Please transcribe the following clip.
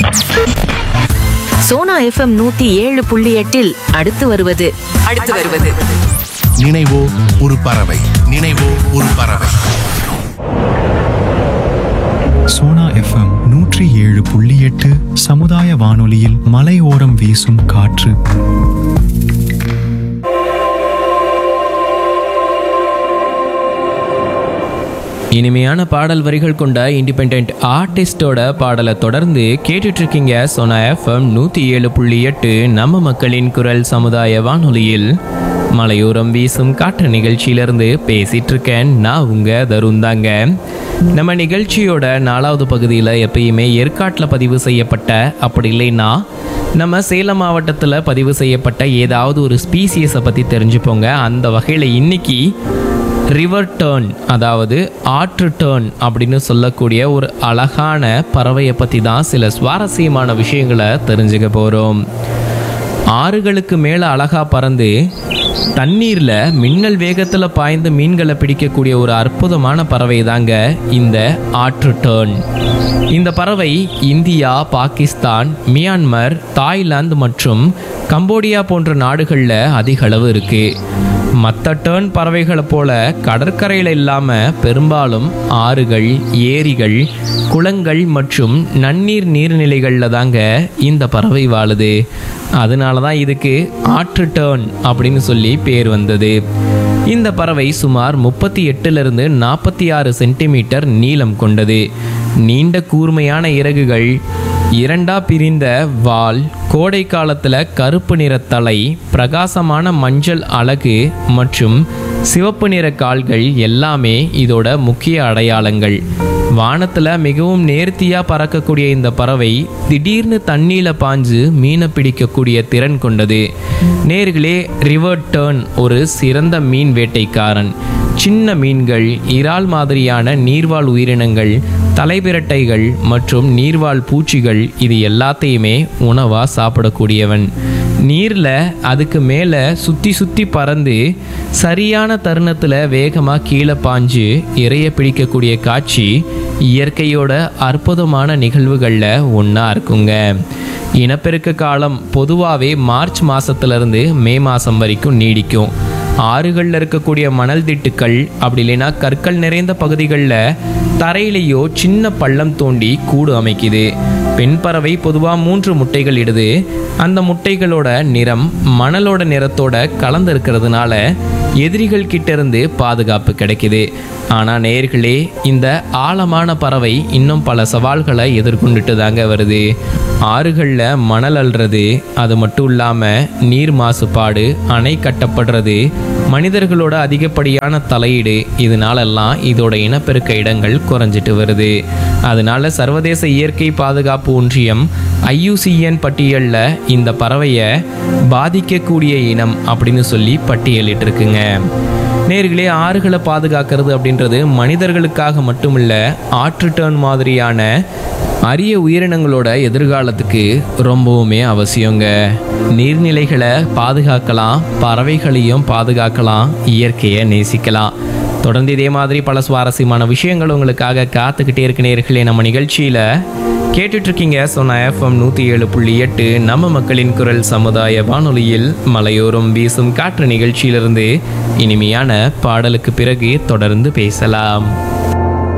Sona FM நூத்தி ஏழு புள்ளி எட்டில் அடுத்து வருவது அடுத்து வருவது நினைவோ ஒரு பறவை நினைவோ ஒரு பறவை சோனா எஃப்எம் நூற்றி ஏழு புள்ளி எட்டு சமுதாய வானொலியில் மலையோரம் வீசும் காற்று இனிமையான பாடல் வரிகள் கொண்ட இண்டிபெண்ட் ஆர்டிஸ்டோட பாடலை தொடர்ந்து கேட்டுட்டு இருக்கீங்க சோனா எஃப்எம் நூற்றி ஏழு புள்ளி எட்டு நம்ம மக்களின் குரல் சமுதாய வானொலியில் மலையோரம் வீசும் காற்று நிகழ்ச்சியிலிருந்து பேசிட்டு இருக்கேன் நான் உங்க தருண் தாங்க நம்ம நிகழ்ச்சியோட நாலாவது பகுதியில் எப்பயுமே ஏற்காட்டில் பதிவு செய்யப்பட்ட அப்படி இல்லைன்னா நம்ம சேலம் மாவட்டத்தில் பதிவு செய்யப்பட்ட ஏதாவது ஒரு ஸ்பீசியஸை பற்றி தெரிஞ்சுப்போங்க அந்த வகையில் இன்னைக்கு ரிவர் டேர்ன் அதாவது ஆற்று டேர்ன் அப்படின்னு சொல்லக்கூடிய ஒரு அழகான பறவையை பற்றி தான் சில சுவாரஸ்யமான விஷயங்களை தெரிஞ்சுக்க போகிறோம் ஆறுகளுக்கு மேலே அழகா பறந்து தண்ணீரில் மின்னல் வேகத்தில் பாய்ந்து மீன்களை பிடிக்கக்கூடிய ஒரு அற்புதமான பறவை தாங்க இந்த ஆற்று டேர்ன் இந்த பறவை இந்தியா பாகிஸ்தான் மியான்மர் தாய்லாந்து மற்றும் கம்போடியா போன்ற நாடுகளில் அதிக அளவு இருக்குது மற்ற டேர்ன் பறவைகளை போல கடற்கரையில் இல்லாமல் பெரும்பாலும் ஆறுகள் ஏரிகள் குளங்கள் மற்றும் நன்னீர் நீர்நிலைகளில் தாங்க இந்த பறவை வாழுது அதனால தான் இதுக்கு ஆற்று டேர்ன் அப்படின்னு சொல்லி பேர் வந்தது இந்த பறவை சுமார் முப்பத்தி எட்டுலேருந்து நாற்பத்தி ஆறு சென்டிமீட்டர் நீளம் கொண்டது நீண்ட கூர்மையான இறகுகள் இரண்டா பிரிந்த வால் கோடை காலத்துல கருப்பு நிற தலை பிரகாசமான மஞ்சள் அலகு மற்றும் சிவப்பு நிற கால்கள் எல்லாமே இதோட முக்கிய அடையாளங்கள் வானத்துல மிகவும் நேர்த்தியா பறக்கக்கூடிய இந்த பறவை திடீர்னு தண்ணீல பாஞ்சு மீனை பிடிக்கக்கூடிய திறன் கொண்டது நேர்களே ரிவர் டேர்ன் ஒரு சிறந்த மீன் வேட்டைக்காரன் சின்ன மீன்கள் இறால் மாதிரியான நீர்வாழ் உயிரினங்கள் தலைபிரட்டைகள் மற்றும் நீர்வாழ் பூச்சிகள் இது எல்லாத்தையுமே உணவா சாப்பிடக்கூடியவன் நீரில் அதுக்கு மேலே சுற்றி சுற்றி பறந்து சரியான தருணத்தில் வேகமாக கீழே பாஞ்சு இறைய பிடிக்கக்கூடிய காட்சி இயற்கையோட அற்புதமான நிகழ்வுகளில் ஒன்றா இருக்குங்க இனப்பெருக்க காலம் பொதுவாகவே மார்ச் மாதத்துலேருந்து மே மாதம் வரைக்கும் நீடிக்கும் ஆறுகளில் இருக்கக்கூடிய மணல் திட்டுக்கள் அப்படி இல்லைன்னா கற்கள் நிறைந்த பகுதிகளில் தரையிலேயோ சின்ன பள்ளம் தோண்டி கூடு அமைக்குது பெண் பறவை பொதுவாக மூன்று முட்டைகள் இடுது அந்த முட்டைகளோட நிறம் மணலோட நிறத்தோட கலந்து இருக்கிறதுனால எதிரிகள் கிட்ட இருந்து பாதுகாப்பு கிடைக்குது ஆனால் நேர்களே இந்த ஆழமான பறவை இன்னும் பல சவால்களை எதிர்கொண்டுட்டு தாங்க வருது ஆறுகளில் மணல் அள்ளுறது அது மட்டும் இல்லாமல் நீர் மாசுபாடு அணை கட்டப்படுறது மனிதர்களோட அதிகப்படியான தலையீடு இதனாலெல்லாம் இதோட இனப்பெருக்க இடங்கள் குறைஞ்சிட்டு வருது அதனால சர்வதேச இயற்கை பாதுகாப்பு ஒன்றியம் ஐயூசிஎன் பட்டியலில் இந்த பறவையை பாதிக்கக்கூடிய இனம் அப்படின்னு சொல்லி பட்டியலிட்டிருக்குங்க நேர்களே ஆறுகளை பாதுகாக்கிறது அப்படின்றது மனிதர்களுக்காக மட்டுமில்ல ஆற்று டேர்ன் மாதிரியான அரிய உயிரினங்களோட எதிர்காலத்துக்கு ரொம்பவுமே அவசியங்க நீர்நிலைகளை பாதுகாக்கலாம் பறவைகளையும் பாதுகாக்கலாம் இயற்கையை நேசிக்கலாம் தொடர்ந்து இதே மாதிரி பல சுவாரஸ்யமான விஷயங்கள் உங்களுக்காக காத்துக்கிட்டே இருக்க நேர்களே நம்ம நிகழ்ச்சியில் கேட்டுட்டு இருக்கீங்க சொன்ன எஃப்எம் நூற்றி ஏழு புள்ளி எட்டு நம்ம மக்களின் குரல் சமுதாய வானொலியில் மலையோரம் வீசும் காற்று நிகழ்ச்சியிலிருந்து இனிமையான பாடலுக்கு பிறகு தொடர்ந்து பேசலாம்